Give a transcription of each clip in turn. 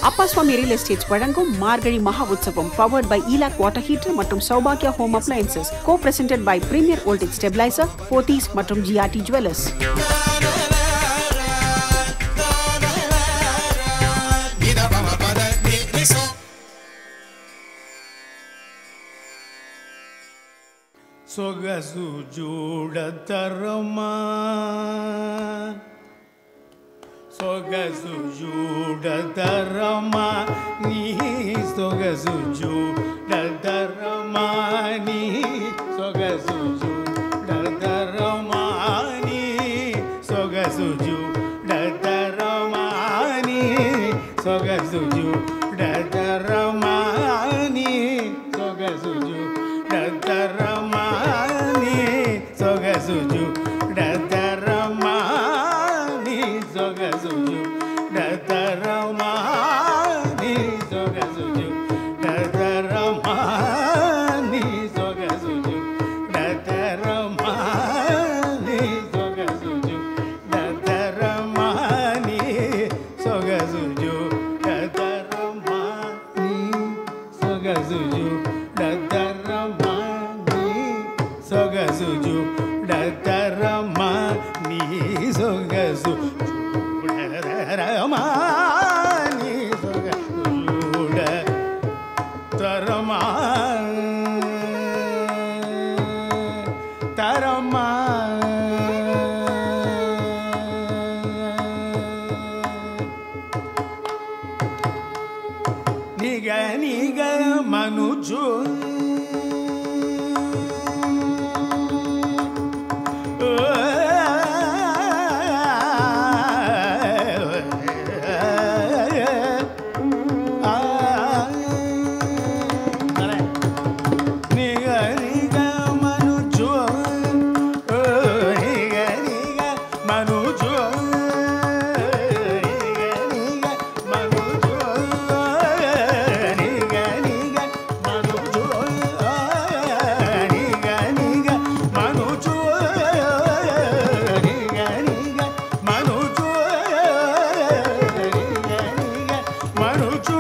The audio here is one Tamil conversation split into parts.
அப்பா சுவாமி ரியல் எஸ்டேட்ஸ் வழங்கும் மார்கழி மகா உற்சவம் பவர்ட் பை ஈலாக் வாட்டர் ஹீட்டர் மற்றும் Sowbaghya home appliances co presented by premier voltage stabilizer Pothys மற்றும் ஜிஆர்டி ஜுவல்லர்ஸ் ಸೊಗಸು ಜೂಡತರಮ್ಮ ಸೊಗಸು ಜೂಡತರಮ್ಮ ನೀ ಸೊಗಸು ಜೂಡತರಮ್ಮ ನೀ ಸೊಗಸು ಜೂಡತರಮ್ಮ ನೀ ಸೊಗಸು ಜೂಡತರಮ್ಮ ನೀ ಸೊಗಸು ಜೂಡತರಮ್ಮ ನೀ ಸೊಗಸು ಜೂಡತರಮಾನಿ ಸೊಗಸುಜು ಡತರಮಾನಿ ಸೊಗಸುಜು ಡತರಮಾನಿ ಸೊಗಸುಜು ಡತರಮಾನಿ ಸೊಗಸುಜು ಡತರಮಾನಿ ಸೊಗಸುಜು ಡತರಮಾನಿ ಸೊಗಸುಜು ಡತರಮಾನಿ ಸೊಗಸುಜು ಡತರಮಾನಿ ಸೊಗಸುಜು ಡತರಮಾನಿ ಸೊಗಸು ಡತರಮಾನಿ ಸೊಗಸು ತರಮಾ ತರಮಾ ನಿಗ ನಿಗ ಮನುಜು ನಿಗ ನಿಗ ಮನುಜು ನಿಗ ನಿಗ ಮನುಜು ನಿಗ ನಿಗ ಮನುಜು ನಿಗ ನಿಗ ಮನುಜು ನಿಗ ನಿಗ ಮನುಜು ನಿಗ ನಿಗ ಮನುಜು ನಿಗ ನಿಗ ಮನುಜು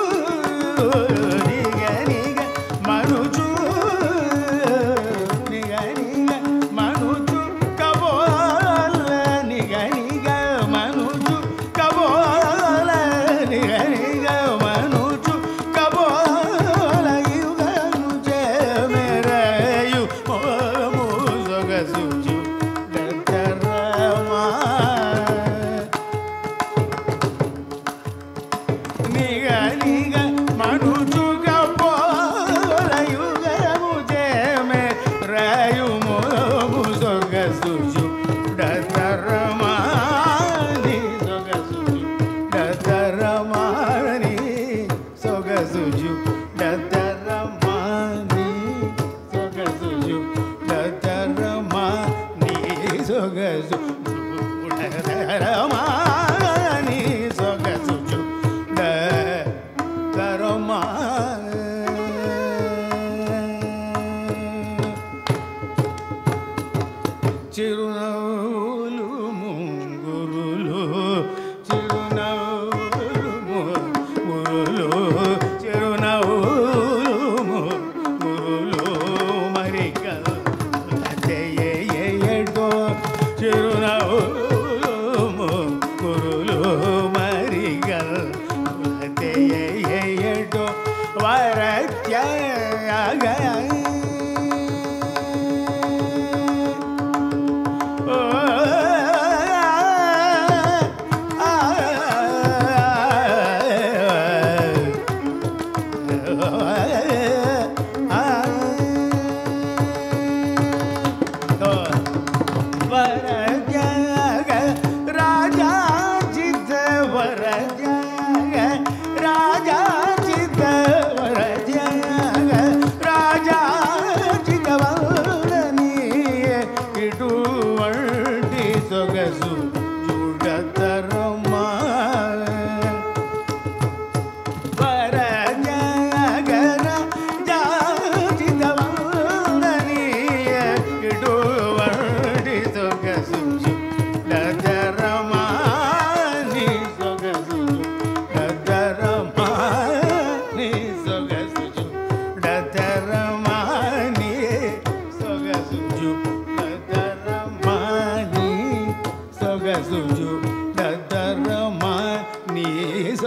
ನಿಗ ನಿಗ ಮನುಜು ನಿಗ ನಿಗ ಮನುಜು ಕಬೋಲ ನಿಗ ನಿಗ ಮನುಜು ಕಬೋಲ ನಿಗ ನಿಗ ಮನುಜು ಕಬೋಲ ಯುಗನು ಜೆ ಮೇರೆಯು ಮೋಮು ಸೊಗಸುಜು ಡತರಮಾ ನಿಗ ನಿಗ ಮನುಜುಗ ಪೋಲ ಯುಗ ಮುಜೆ ಮೇ ರಾಯು ಮೋಮು ಸೊಗಸುಜು ಡತರಮಾನಿ ಸೊಗಸುಜು ಡತರಮಾನಿ ಸೊಗಸುಜು ಡತರಮಾನಿ ಸೊಗಸುಜು ಡತರಮಾನಿ ಸೊಗಸು ಡತರಮಾನಿ ಸೊಗಸುಜು ಡ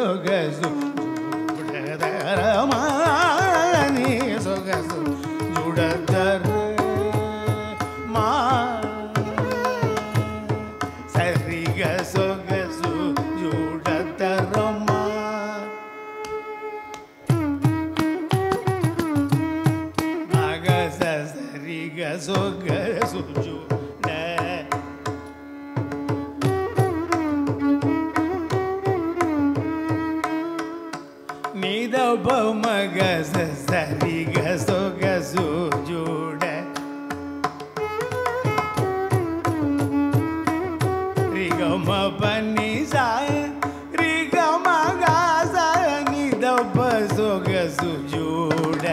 சொகசு ஜுடதரமா நீ சொகசு ஜுடதர மா சரிக சொகசு ஜுடதரமா மகச சரிக சொகசு ஜுட நிதப மகச சரிக சொகசு ஜுட ரிகம பனி சாய ரிகம காச நிதப சொகசு ஜுட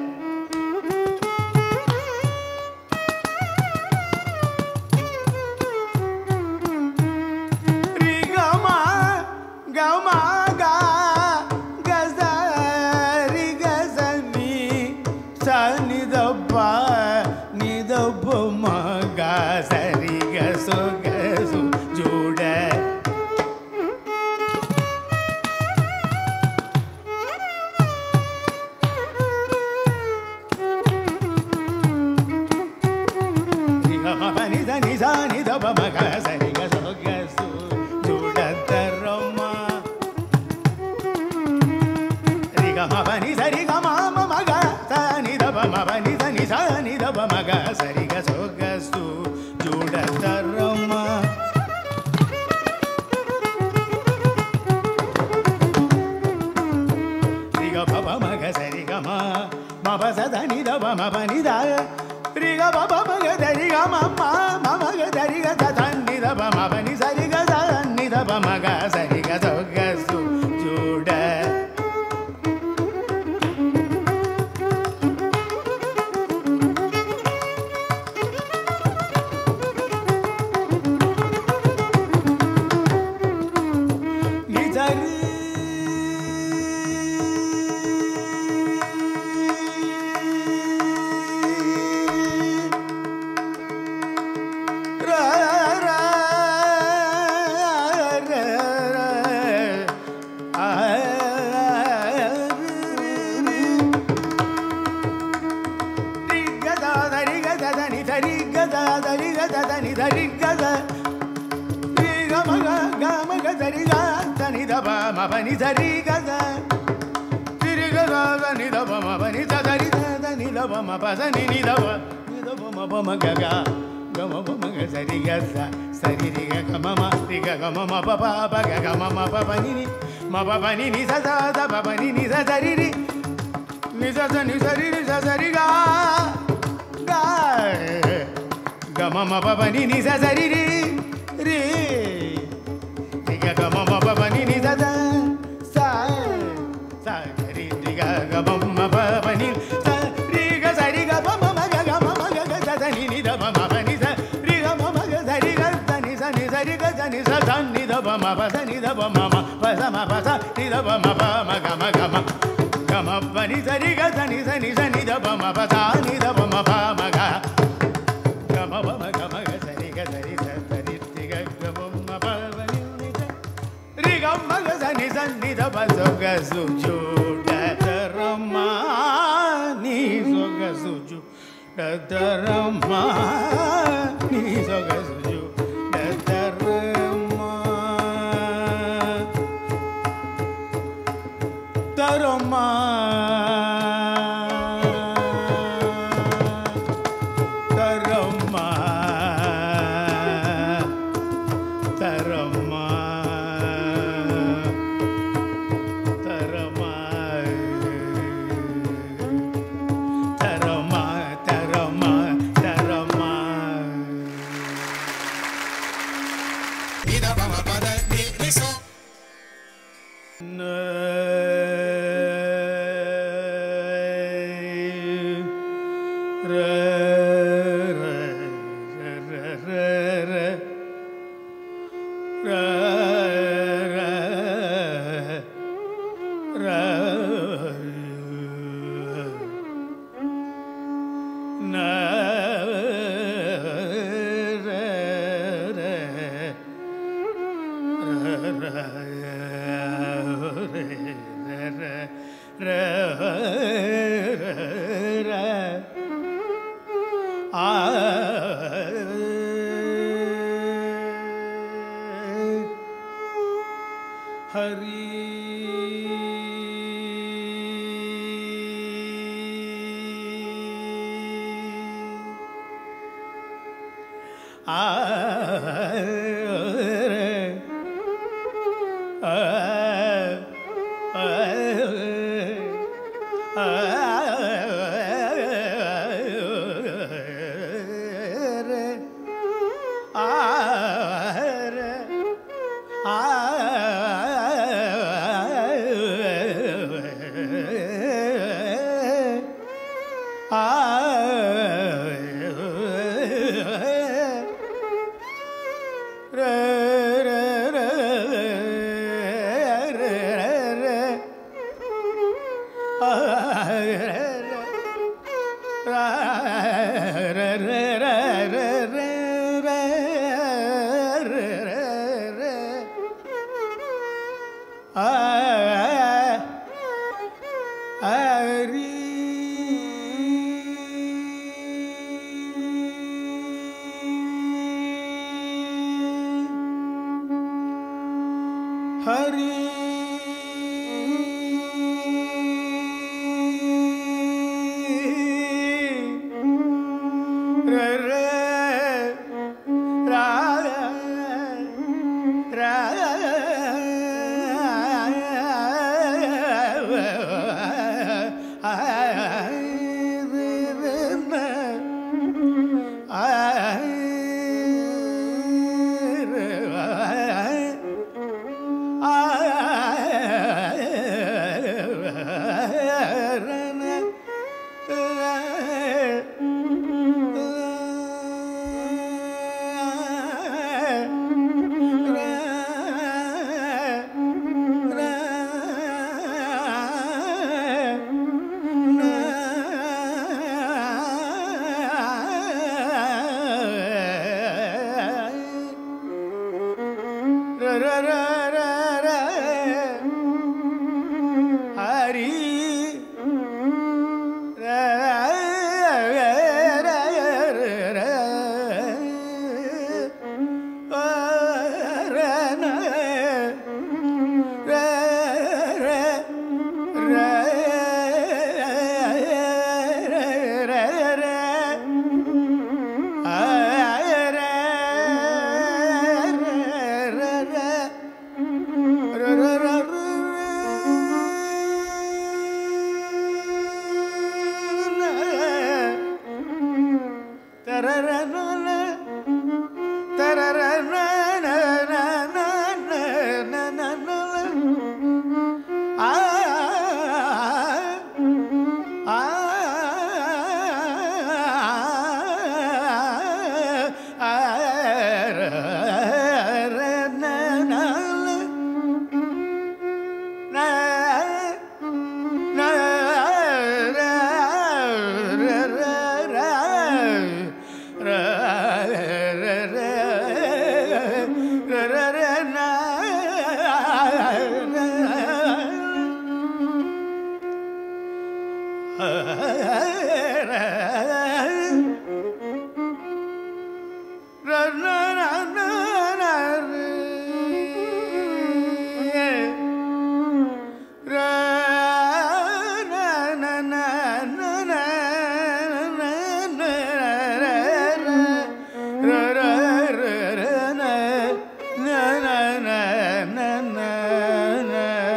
ரிகமா கமா கா கச ரிக சனி சனி தப்ப நிதப்ப மகா சரி கசு கசு ஜூட பனி சனி சனி தப்ப மகா சரி கசு கசு ஜூட தரமா ரிகம பனி சரி கம மக சனி தப ம பனி சனி சனி தப மக சரி க சோ க சு ஜூட தரமா ரிக பப மக சரி கம மப சதனி தப ம பனி த ரிக பப மக சரி கம ம ம மக சரி க சதனி தப ம பனி சரி க சதனி தப மக சரி க சோ க சு ஜூட நிதரு ரா ரா ரா ரா ஆ ரிகதா தரிகத தனி தரிகத தரிகத தனி தரிகத ரிகமக கமக தரிக தனி தப மபனி தரிகத திரிகத தனி தப மபனி தரி தனி தப மபசனி நி தப நி தப மப மக க கம மக சரி க ச சரி ரிக கம ம ரிக கம ம ப ப ப க கம ம ப ப நி நி ம ப ப நி நி ச ச த ப ப நி நி ச சரி ரி ni sa sa ni sa ri ri sa sa ri ga ga ga ma ma pa pa ni ni sa sa ri ri ri ri ga ga ma ma pa pa ni ni sa sa sa sa ri ri ga ga ma ma pa pa ni sa ri ga sa ri ga ma ma ma ga ga ma ma ga ga sa sa ni ni da ma ma pa ni sa ri ga ma ma ga sa ri ga sa ni sa ni sa ri ga sa ni sa sa ni da ba ma pa sa ni da ba ma ma pa sa ma pa sa ni da ba ma pa ma ga ma ga ma గమ పని సరి గ సని సని సని ద ప మ ప త ని ద ప మ ప మ గ గమ ప మ గమ గ సరి గ సరి స సరి తి గ గ ప మ ప మ ని ని ద రి గ మ గ సని సని ద ప స గ సు జు డ ద ర మ ని స గ సు జు డ ద ర మ ని స గ సు జు డ ద ర మ Taroma. Taroma. Taroma. Taroma. Taroma. Taroma. Taroma. Hari ஆ ஹரி ஹரி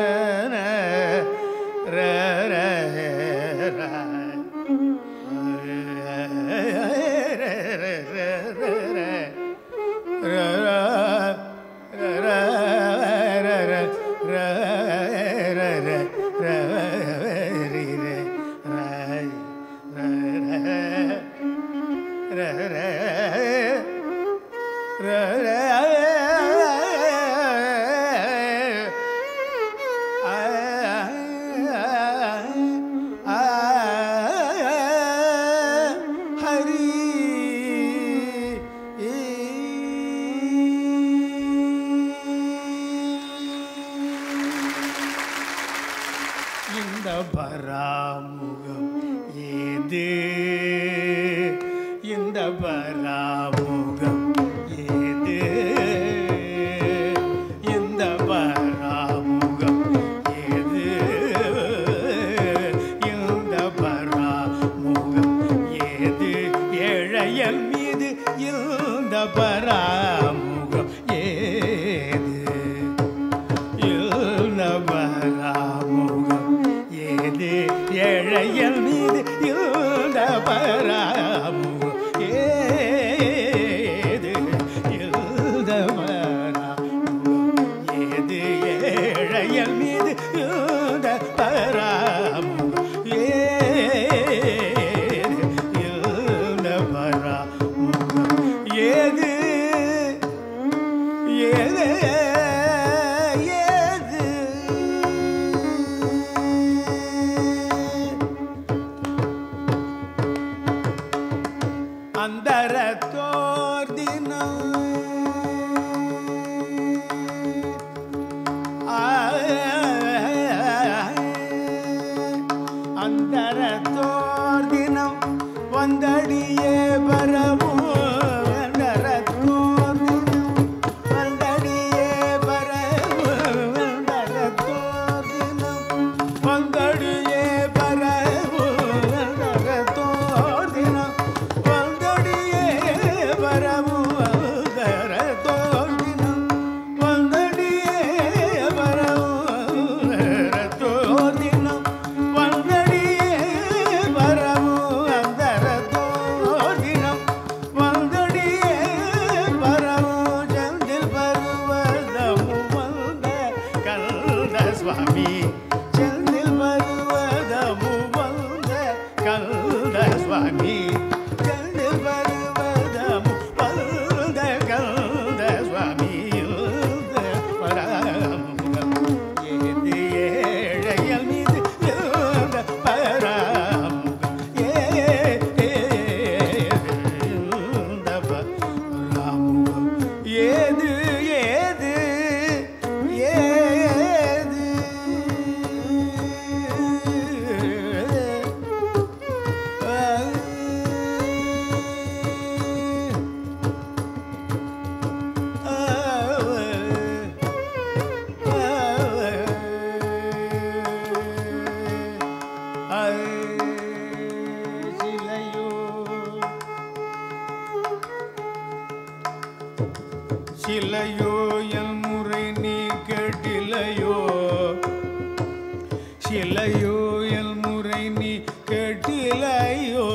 ர இந்த பராமுகம் ஏது இந்த பராமுகம் ஏது இந்த பராமுகம் ஏது இந்த பராமுகம் ஏது ஏழையல் மீது இந்த பராமுகம் ஏது பராமுகம் ஏது ஏழையல் மீது இருந்த பராமுகம் ஏது இருந்த பராமுகம் ஏது ஏழையல் மீது இருந்த பராமுகம் ஏது இருந்த பராமுகம் ஏது ஏது ஏது அந்தரத்தோர் தினம் அந்தரத்தோர் தினம் வந்தடியே பரமோ அந்தரத்தோர் தினம் வந்தடியே பரமோ அந்தரத்தோர் தினம் வந்தடியே பரமோ அந்தரத்தோர் தினம் வந்தடியே பரமோ அந்தரத்தோர் தினம் வந்தடியே பரமோ அந்தரத்தோர் தினம் வந்தடியே பரமோ அந்தரத்தோர் தினம் வந்தடியே பரமோ செந்தில் பருவதமு வந்த கல்த சுவாமி செந்தில் பருவதமு வந்த கல்த சுவாமி செந்தில் பருவதமு வந்த கல்த சுவாமி பராமுகம் ஏது ஏழையல் மீது இருந்த பராமுகம் ஏந்த பராமுகம் ஏது ஏது ஏது சிலையோ சிலையோ என் முறை நீ கேட்டிலையோ சிலையோ என் முறை நீ கேட்டிலையோ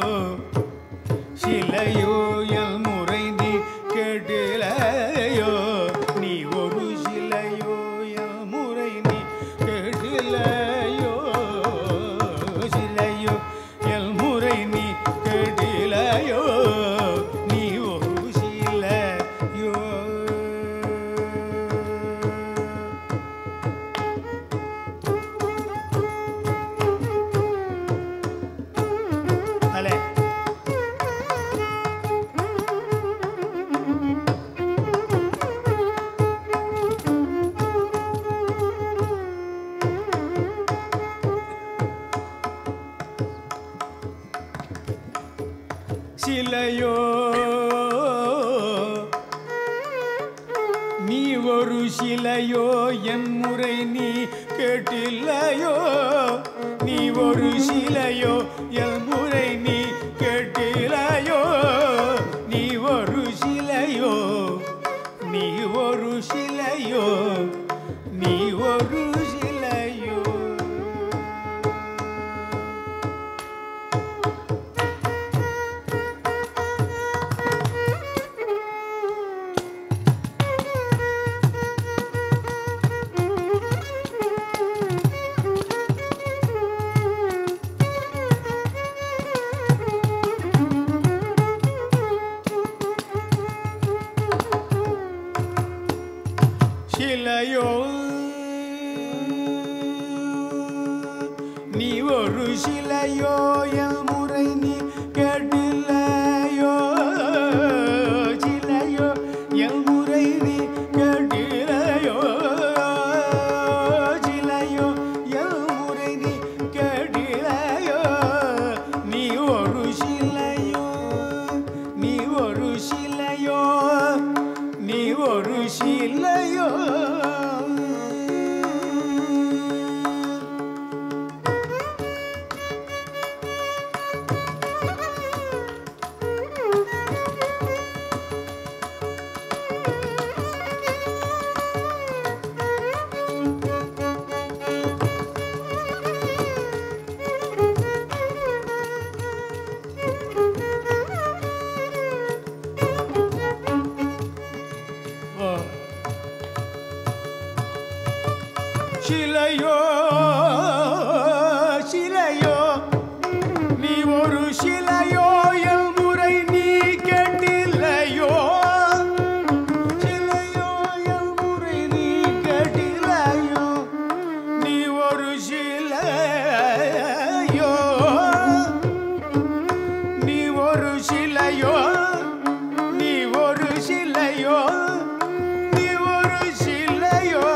சிலையோ என் முறை நீ கேட்டிலையோ நீ ஒரு சிலையோ என் முறை நீ கேட்டிலையோ சிலையோ என் முறை நீ கேட்டிலையோ நீ ஒரு சிலையோ அலே சிலையோ நீ ஒரு சிலையோ என் முறை நீ கேட்டில்லையோ நீ ஒரு சிலையோ என் முறை நீ கேட்டிலையோ நீ ஒரு சிலையோ நீ ஒரு சிலையோ நீ ஒரு சிலையோ சிலையோ நீ ஒரு சிலையோ என் முறை நீ கேட்டில்லையோ சிலையோ என் முறை நீ கேட்டிலையோ சிலையோ என் முறை ஒரு சிலையோ நீ ஒரு சிலையோ நீ ஒரு சிலையோ நீ ஒரு சிலையோ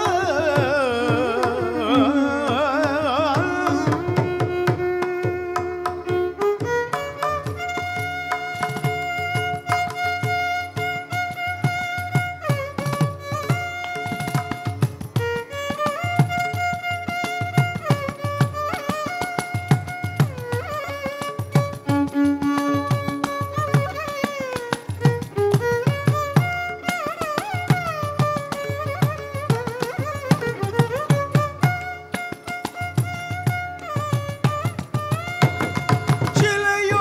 சிலையோ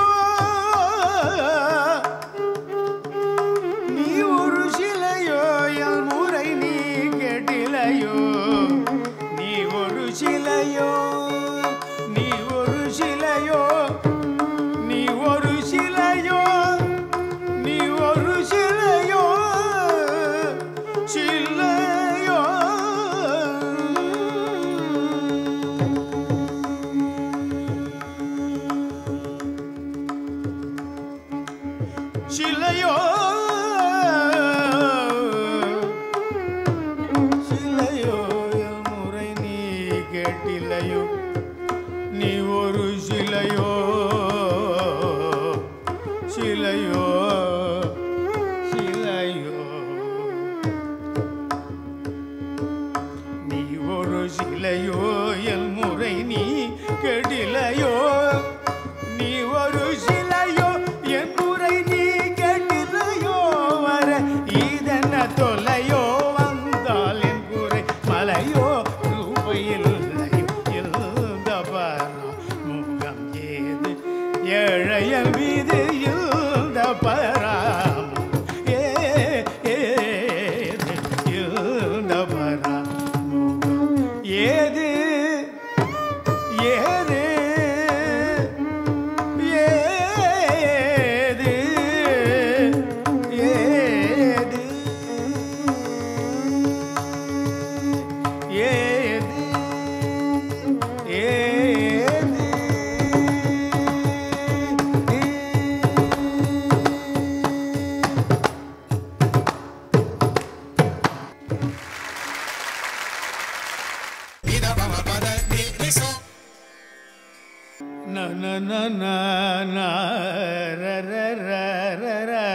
நீ ஒரு சிலையோ என் முறை நீ கேட்டிலையோ நீ ஒரு சிலையோ நீ ஒரு சிலையோ நீ ஒரு சிலையோ நீ ஒரு சிலையோ சிலையோ சிலையோ சிலையோ என் முறை நீ கேட்டிலையோ நீ ஒரு சிலையோ சிலையோ சிலையோ நீ ஒரு சிலையோ என் முறை நீ கெடிலையோ நீ ஒரு சிலையோ என் முறை நீ கெடிலையோ வர இதென்ன தொலையோ வந்தால் என் குறை மலையோ ரூபையில் இருந்த முகம் ஏது ஏழையல் மீது இருந்த பராமம் ஏ ஏது இருந்த பராமம் ஏது ஏது ஏது ஏது ஏது na na na na na ra ra ra ra ra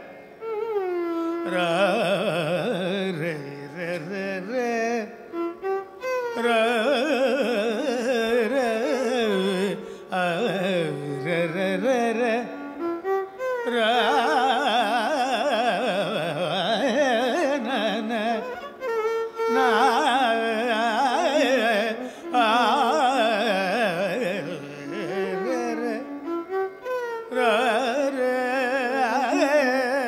ra re re re re ra re a re re re re ra na na na ra ra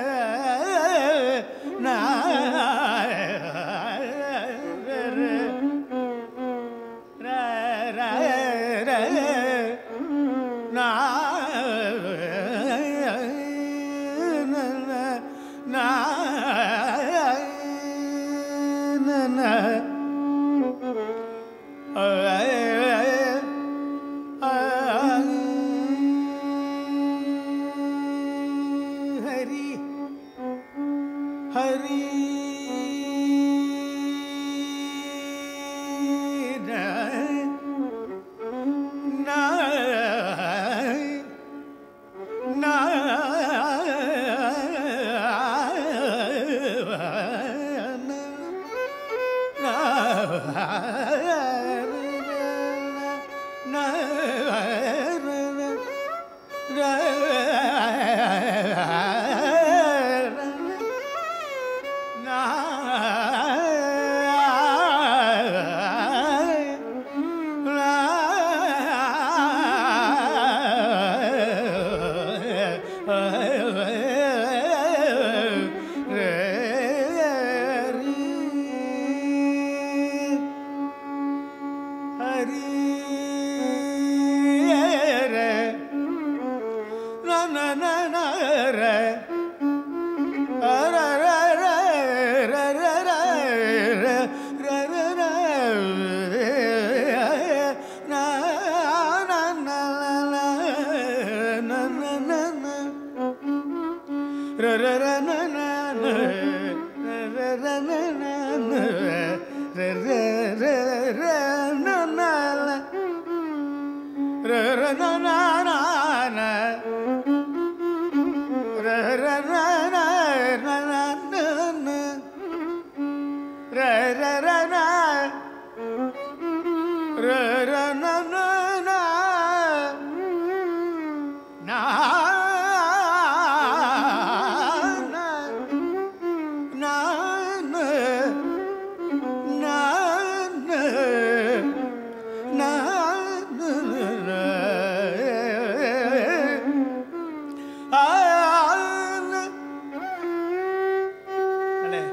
அண்ணே.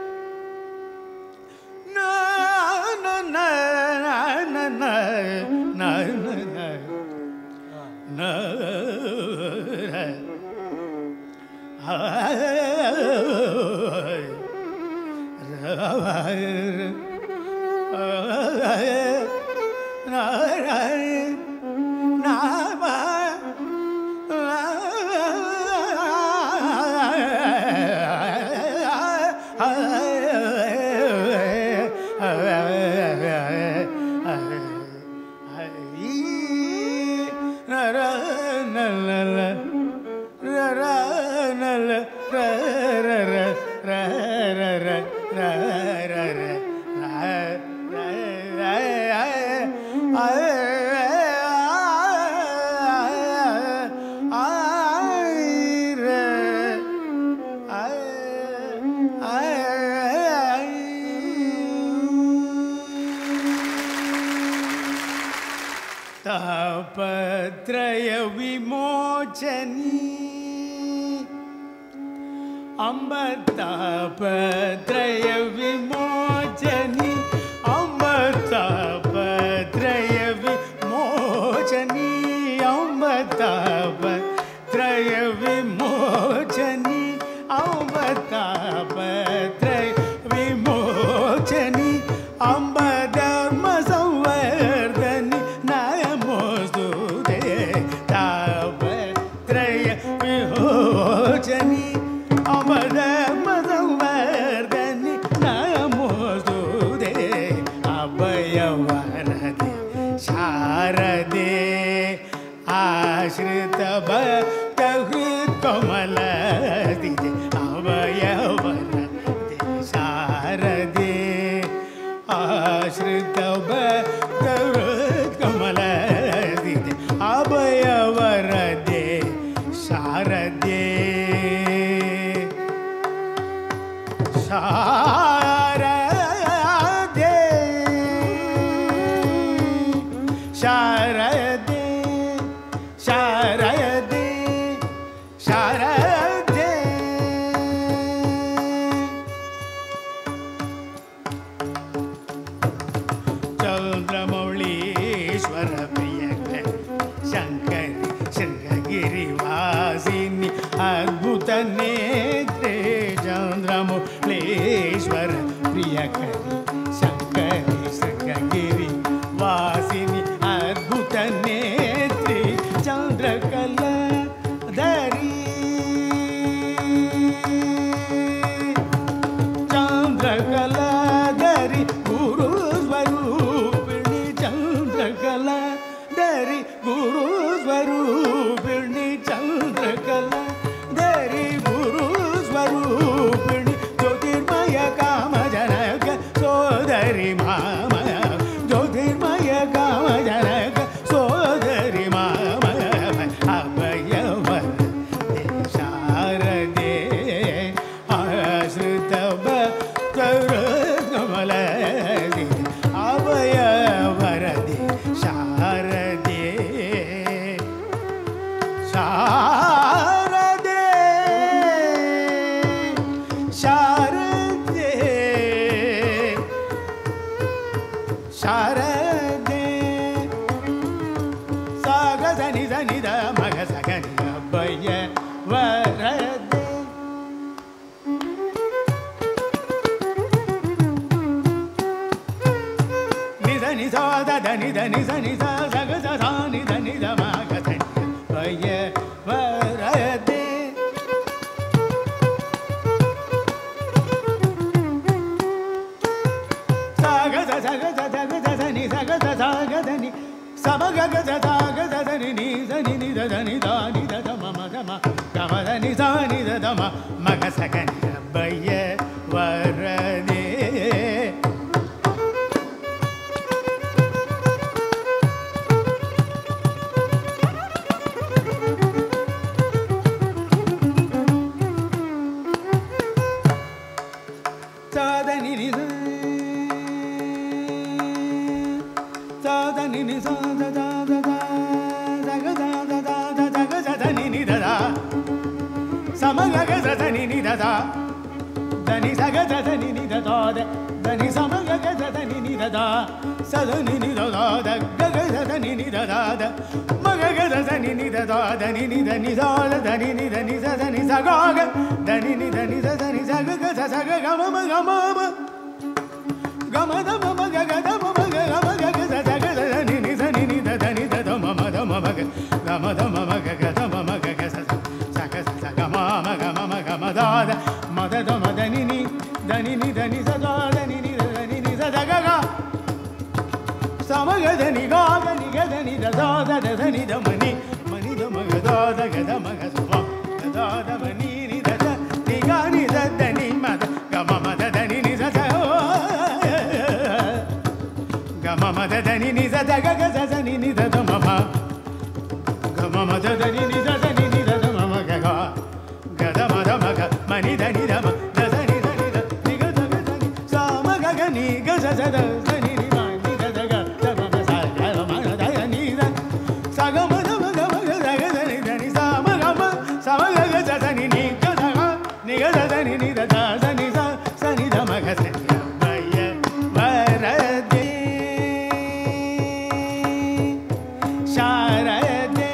நா, நா, நா, நா, நா, நா, நா, நா, நா. நா, ஆய். तापत्रय विमोचनी अम्ब तापत्रय विमोचनी अम्ब तापत्रय विमोचनी अम्ब तापत्रय विमोचनी अम्ब तापत्रय विमोचनी अम्ब धर्म संवर्धनी नमोस्तुते तापत्रय विमोचनी अम्ब धर्म संवर्धनी नमोस्तुते अभयवरदे शारदे आश्रित भक्तहृत्कमलदिते अभयवरदे शारदे आश्रित भक्तहृत्कमलदिते अभयवरदे शारदे शारदे शारदे शारदे शारदे चन्द्रमौळीश्वर प्रिय शङ्करि शृङ्गगिरिवासिनि अद्भुत नेत्रे चन्द्रमौळीश्वर प्रियकरि शङ्करि शृङ्गगिरि वासिनि अद्भुत नेत्रे चन्द्रकला धरी चन्द्रकलाधरि गुरु स्वरूपिणि चन्द्रकलाधरि गुरु स्वरूपिणि चन्द्रकलाधरि गुरु स्वरूपिणि ज्योतिर्मय कामजनक सोदरि मामय ज्योतिर्मय कामजनक सोदरि मामय अभयवर शारदे आश्रित भक्तरमलदे अभय वरदे शारदे शारदे शारदे शारदे साग सनि सनि द मग सगनि अभय वरदे निध निध द ध निध निध निध सग स सा निध निध मग सनि अभय वरदे साग स सग स सग स सनि सग स साग धनि సమగగ సదాగ సదని నీ సని ని దని దాని దద మమ గమ గమ దని సాని దద మ మగ సగని అబ్బయ్య వరదే సాదని ని సాదని ని సాద దాద దగ దాద దాద దగ సదని ని దద సమగగ సదని ని దద దని సగ సదని ని దద దని సమగగ సదని ని దద సదని ని దద గగ సదని ని దద మగగ సదని ని దద దని ని దని సాద దని ని దని సదని సగగ దని ని దని సదని సగగ సగ గమ గమ గమ దమ మగ గద మమ గమ గగ సగ దని ని దని ని దని దద మమ దమ మగ గమ దమ మగ గద మమ గగ సగ సగ మమ గమ మగ మదాద మద దమ దని ని దని ని దని సదా దని ని దని ని సగ గ సమగదని గాగని గదని దదాద దదని దమని మని దమ గదాద గద మగ సుమ గదాద మని ని దద ని గాని దదని మద గమ మద దని ని సద గమ మద దని ని సద గగ సదని ని దద మమ గమ మద దని ని సదని ని దద మమ గగ గద మద మగ మని దని దమ దదని దని ద ని గ దగ దని సామ గగ ని గ సద దని ని మ ని దద గ దమ మ స గ మ ద ని ద స గ మ ద మ గ మ గ ద గ దని దని సామ గ మ సమ గ గ స దని ని గ ద గ ని గ ద దని ని ద ద స ని స స ని ద మ గ స ని వయ వరదే శారదే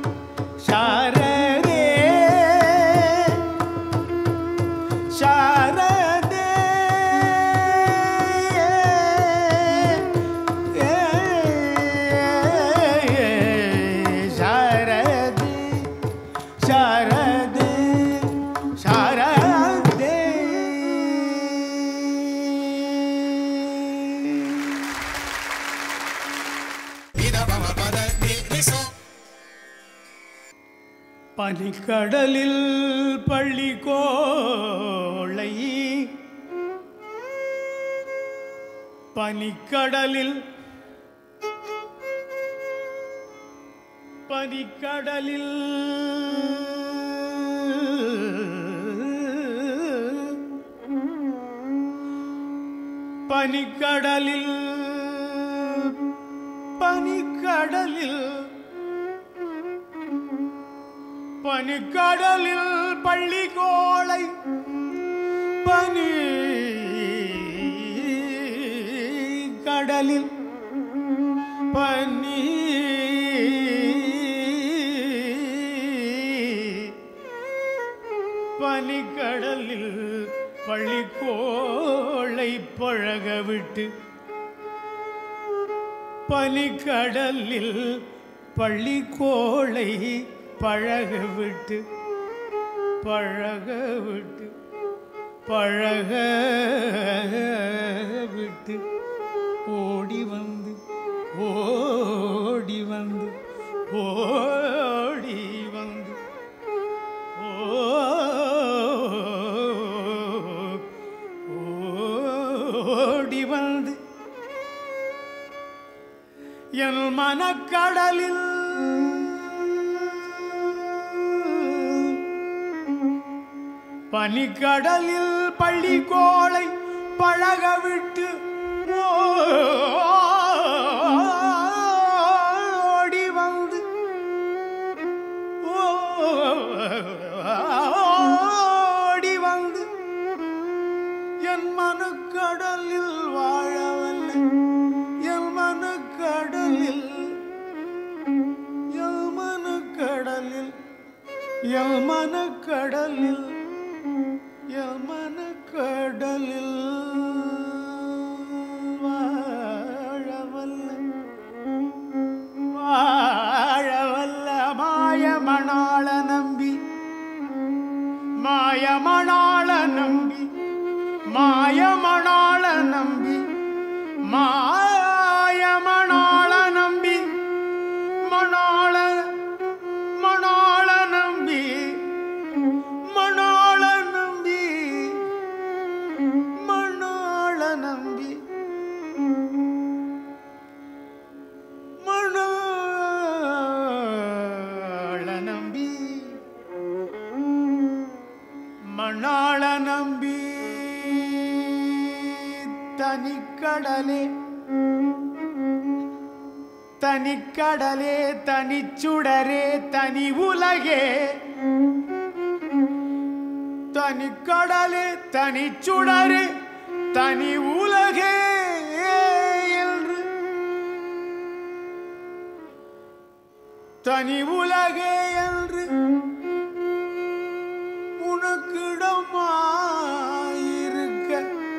శారదే శారదే శారదే శారదే శారదే பனிக்கடலில் பள்ளி கோளை பனிக்கடலில் பனிக்கடலில் பனிக்கடலில் பனிக்கடலில் பனிக்கடலில் பள்ளி கோளை பனி கடலில் பனி பனிக்கடலில் பள்ளி கோளை பழக விட்டு பனிக்கடலில் பள்ளி கோளை பழக விட்டு பழக விட்டு பழக விட்டு ஓடி வந்து ஓடி வந்து ஓடி வந்து ஓடி வந்து என் மனக்கடலில் பனிக்கடலில் பள்ளி கோளை பழக விட்டு ஓடி வந்து ஓடி வந்து என் மனக்கடலில் வாழவல்ல என் மனக்கடலில் என் மனக்கடலில் என் மனக்கடலில் என் மனக்கடலில் வாழவல்ல வாழவல்ல மாயமணாள நம்பி மாயமணாள நம்பி மாயமணாள நம்பி மாயமணாள நம்பி தனிக்கடலே தனிக்கடலே தனிச்சுடரே தனி உலகே தனிக்கடலே தனிச்சுடரே தனி உலகே என்று தனி உலகே என்று உனக்கிடமாயிருக்க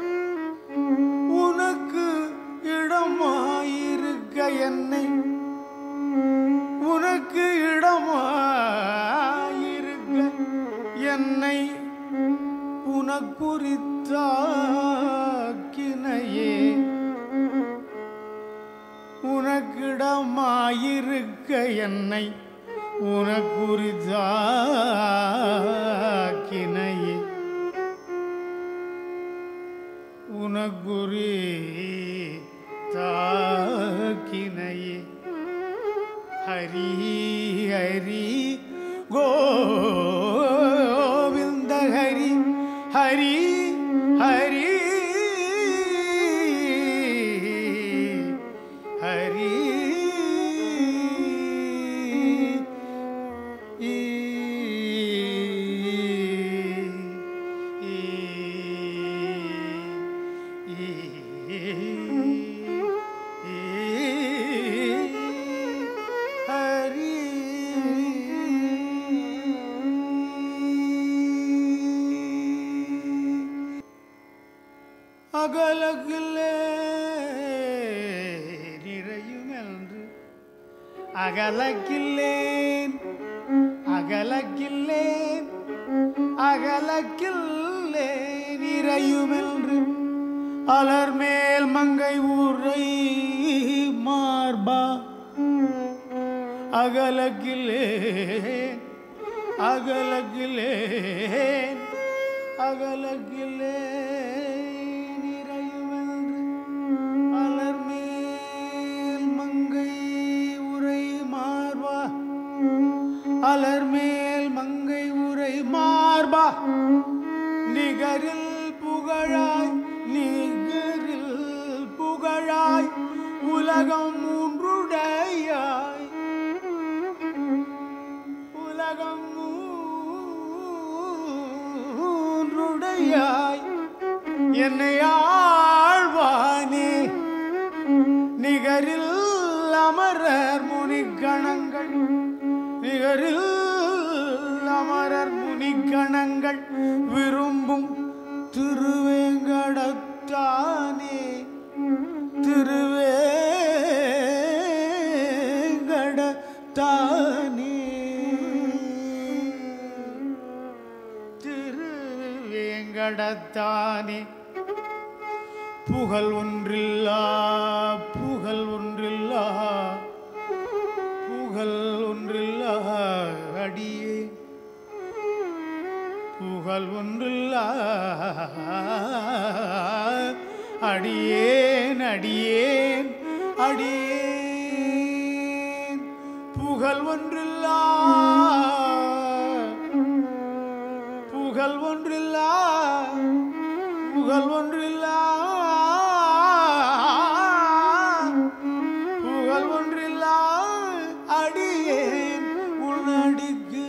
உனக்கு இடமாயிருக்க என்னை உனக்கு இடமாயிருக்க என்னை உனக்குறித்தாக்கினையே உனக்கிடமாயிருக்க என்னை உனக்குறித்தாக்கினையே உனக்குறி தாக்கினையே ஹரி ஹரி கோவிந்த ஹரி ஹரி ஹரி ஹரி ஈ, ஈ, ஈ, ஹரி அகலகிலே நிறையும் என்று அகலக்கில்லேன் அகலக்கில்லேன் அகலக்கில்லேன் இறையும் என்று அலர்மேல் மங்கை ஊரை மார்பா அகலக்கில்லேன் அகலக்கில்லேன் அகலக்கில்லேன் இறையும் என்று அலர்மேல் மங்கை உரை மார்பா அலர்மேல் மங்கை உரை மார்பா நிகரில் புகழாய் நிகரில் புகழாய் உலகம் மூன்றுடையாய் உலகம் மூன்றுடையாய் என்னை ஆழ்வானே நிகரில் அமரர் முனிகணங்கள் நிகரில் அமரர் முனிகணங்கள் விரும்பும் திருவேங்கடத்தானே திருவேங்கடத்தானே திருவேங்கடத்தானே புகழ் ஒன்றில்லா புகழ் ஒன்றில்லா புகழ் ஒன்றில்லா அடியே புகழ் ஒன்றில்லா அடியேன் அடியேன் அடியேன் புகழ் ஒன்றில்லா புகழ் ஒன்றில்லா புகழ் ஒன்றில்லா புகழ் ஒன்றில்லா அடியேன் உன்னடிக்கு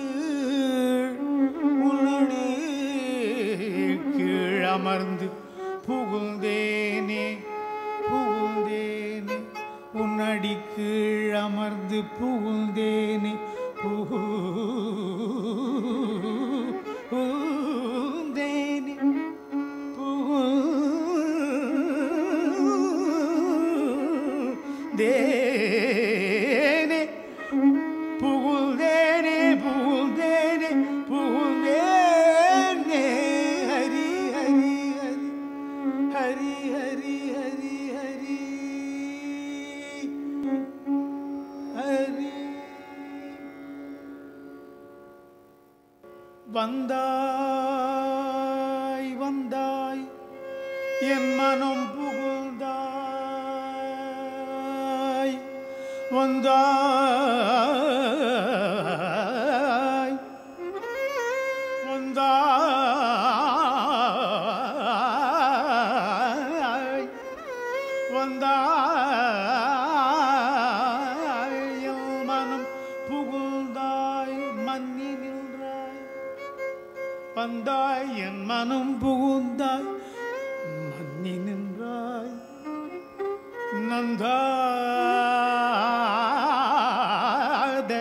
உன்னடி கீழமர்ந்து புகுந்தேனே புகுந்தேனே உன்னடி கீழமர்ந்து புகுந்தேனே புகுந்தேனே புகுந்தேனே புகுந்தேனே புகுந்தேனே புகுந்தேனே ஹரி ஹரி ஹரி ஹரி ஹரி ஹரி ஹரி ஹரி வந்தாய் வந்தாய் என் மனம் புகுந்தாய் வந்தாய் வந்தாய் புகுந்தாய் மன்னி நின்றாய் வந்தாய் என் மனம் புகுந்தாய் மன்னி நின்றாய் நந்தாத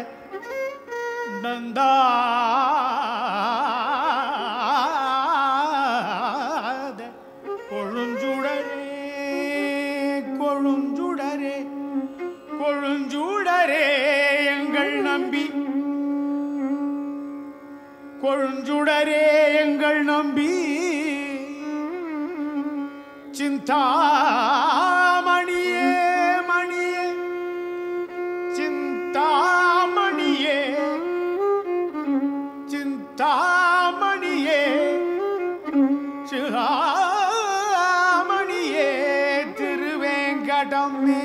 நந்தாத கொழுஞ்சுடரே கொழுஞ்சுடரே கொழுஞ்சுடரே எங்கள் நம்பி கொழுஞ்சுடரே எங்கள் நம்பி சிந்தாமணியே மணியே சிந்தாமணியே சிந்தாமணியே சிகாமணியே திருவேங்கடமே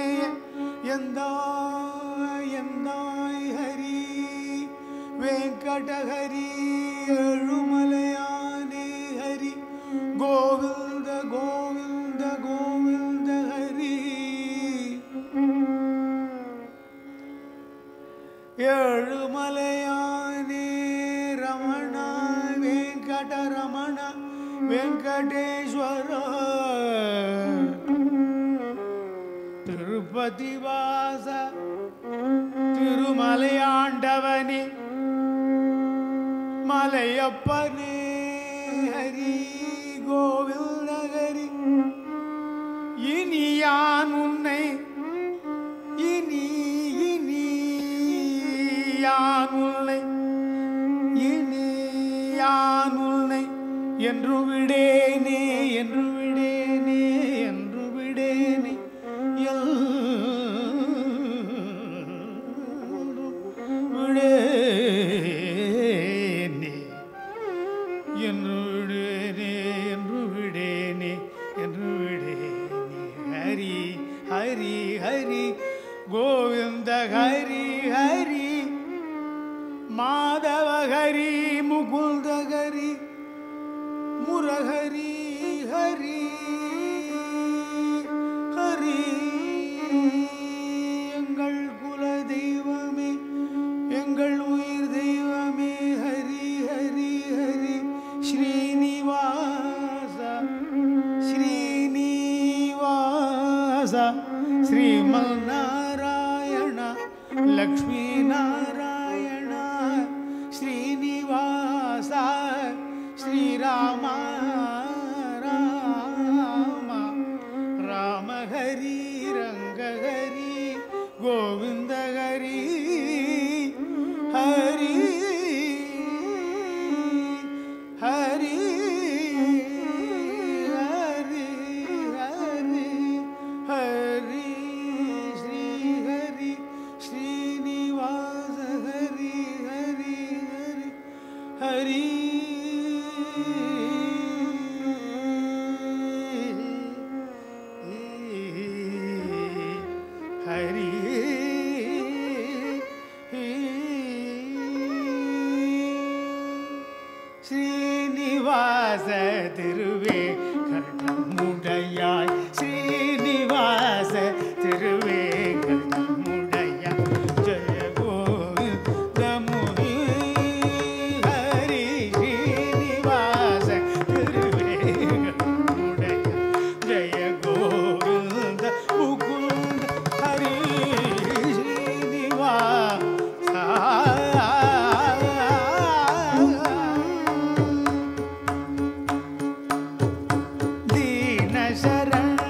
எந்தாய் எந்தாய் ஹரி வெங்கடஹரி எழுமலையானே ஹரி கோவிந்த கோவிந்த கோவிந்த ஹரி ஏழுமலையானே ரமண வெங்கட ரமண வெங்கடேஸ்வர திருப்பதி வாச திருமலையாண்டவனே மலையப்பனே ஹரி கோவிந்த ஹரி இனி யான் உன்னை இனி இனி யான் உன்னை இனி யான் உன்னை என்று விடேனே என்று விடேனே என்று விடேனே என்றும் விடேனே என்று விடேனே என்று விடேனே என்று விடேனே ஹரி ஹரி ஹரி கோவிந்த ஹரி ஹரி மாதவ ஹரி முகுந்த ஹரி முரஹரி ஹரி ஹரி எங்கள் குல தெய்வமே எங்கள் உயிர் தெய்வமே ஹரி ஹரி ஹரி ஸ்ரீனிவாச ஸ்ரீனிவாச ஸ்ரீமல் நாராயண லக்ஷ்மீ நாராயண ஸ்ரீனிவாச ஸ்ரீராம ராம ராம ஹரி ரங்க ஹரி கோவிந்த ஹரி ஹரி ஹரி ஹரி ஹரி ஹரி ஸ்ரீ ஹரி ஸ்ரீனிவாச ஹரி ஹரி ஹரி ஹரி ஹரி ஸ்ரீனிவாச திருவே கடமுடையாய் ஸ்ரீனிவாச திருவே கடமுடையாய் ஜெய கோவிந்தமுனி ஹரி ஸ்ரீனிவாச திருவே கடமுடையாய் ஜெய கோவிந்த முகுந்த ஹரி ஸ்ரீனிவாச தீன சரண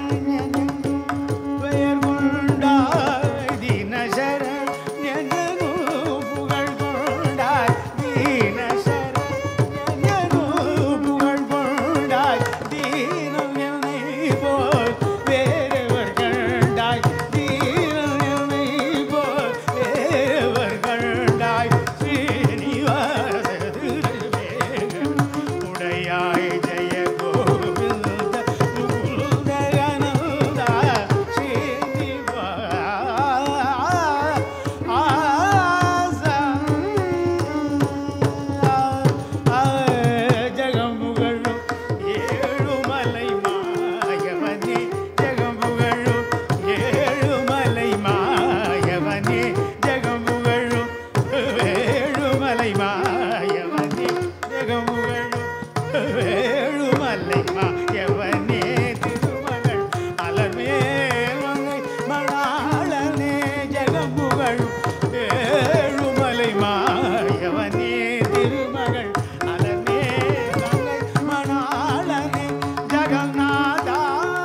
ஏழுமலை மாயவனே திருமகள் அலனே கங்கை மணாளனே ஜகநாதா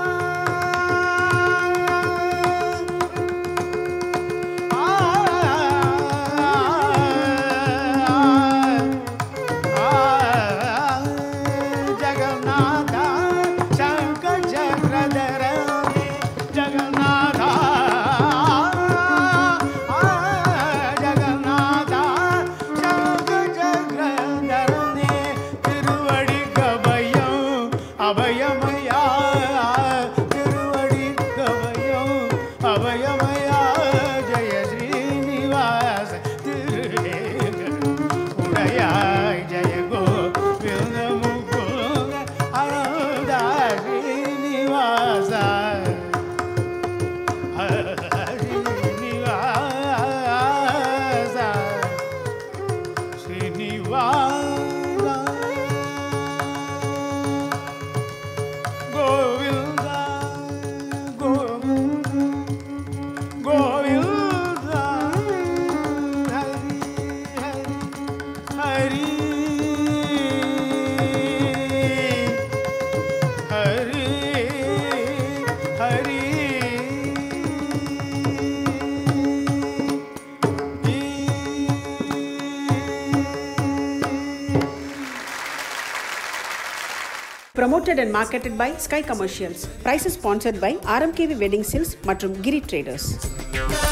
ஜகநாத சங்கர் சக்கரதரே ஜகநாத ஜகநாத சங்கர் சக்கரதரே திருவடி கபயம் அபயமயா திருவடி கபயம் அபயமயா ஜெய ஸ்ரீனிவாச திருவேங்க உடையாய் ஜெய கோவிந்த முகுந்த Ananda Srinivasa Srinivasa Srinivasa Govind Govind Govind Hari Hari Hari Promoted and marketed by Sky Commercials. Prices sponsored by RMKV Wedding Sales மற்றும் Giri Traders.